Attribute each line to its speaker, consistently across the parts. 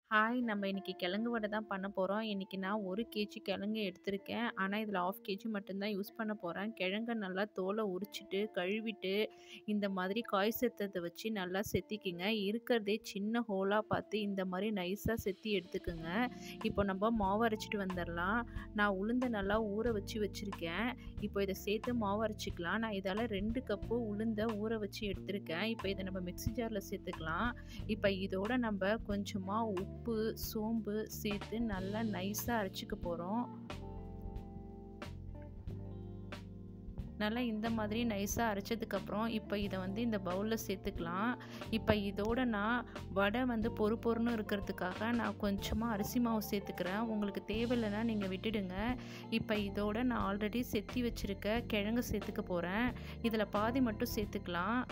Speaker 1: hi நம்ம இன்னைக்கு கிழங்கு வடை தான் பண்ண போகிறோம் இன்றைக்கி நான் ஒரு கேஜி கிழங்கு எடுத்திருக்கேன் ஆனால் இதில் ஆஃப் கேஜி மட்டும்தான் யூஸ் பண்ண போகிறேன் கிழங்கை நல்லா தோலை உரிச்சிட்டு கழுவிட்டு இந்த மாதிரி காய் செத்ததை வச்சு நல்லா செத்திக்குங்க இருக்கிறதே சின்ன ஹோலாக பார்த்து இந்த மாதிரி நைஸாக செத்தி எடுத்துக்குங்க இப்போ நம்ம மாவு அரைச்சிட்டு வந்துடலாம் நான் உளுந்தை நல்லா ஊற வச்சு வச்சுருக்கேன் இப்போ இதை சேர்த்து மாவு அரைச்சிக்கலாம் நான் இதால் ரெண்டு கப்பு உளுந்தை ஊற வச்சு எடுத்திருக்கேன் இப்போ இதை நம்ம மிக்ஸி ஜாரில் சேர்த்துக்கலாம் இப்போ இதோட நம்ம கொஞ்சமாக உப்பு சோம்பு சேர்த்து நல்லா நைஸாக அரைச்சிக்க போகிறோம் நல்லா இந்த மாதிரி நைஸாக அரைச்சதுக்கப்புறம் இப்போ இதை வந்து இந்த பவுலில் சேர்த்துக்கலாம் இப்போ இதோட நான் வடை வந்து பொறு பொறுன்னு இருக்கிறதுக்காக நான் கொஞ்சமாக அரிசி மாவு சேர்த்துக்கிறேன் உங்களுக்கு தேவையில்லைன்னா நீங்கள் விட்டுடுங்க இப்போ இதோட நான் ஆல்ரெடி செத்தி வச்சுருக்க கிழங்கு சேர்த்துக்க போகிறேன் இதில் பாதி மட்டும் சேர்த்துக்கலாம்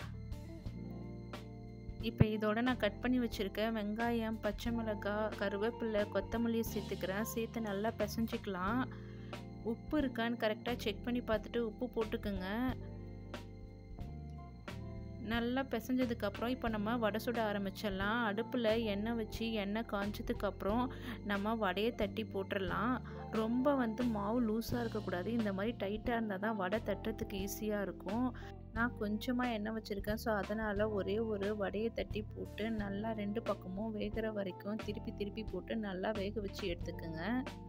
Speaker 1: இப்போ இதோட நான் கட் பண்ணி வச்சுருக்க வெங்காயம் பச்சை மிளகாய் கருவேப்பிலை கொத்தமல்லியை சேர்த்துக்கிறேன் சேர்த்து நல்லா பிசைஞ்சிக்கலாம் உப்பு இருக்கான்னு கரெக்டாக செக் பண்ணி பார்த்துட்டு உப்பு போட்டுக்குங்க நல்லா பிசைஞ்சதுக்கப்புறம் இப்போ நம்ம வடை சுட ஆரம்பிச்சிடலாம் அடுப்பில் எண்ணெய் வச்சு எண்ணெய் காய்ச்சதுக்கப்புறம் நம்ம வடையை தட்டி போட்டுடலாம் ரொம்ப வந்து மாவு லூஸாக இருக்கக்கூடாது இந்த மாதிரி டைட்டாக இருந்தால் தான் வடை தட்டுறதுக்கு ஈஸியாக இருக்கும் நான் கொஞ்சமாக எண்ணெய் வச்சுருக்கேன் ஸோ அதனால் ஒரே ஒரு வடையை தட்டி போட்டு நல்லா ரெண்டு பக்கமும் வேகிற வரைக்கும் திருப்பி திருப்பி போட்டு நல்லா வேக வச்சு எடுத்துக்கோங்க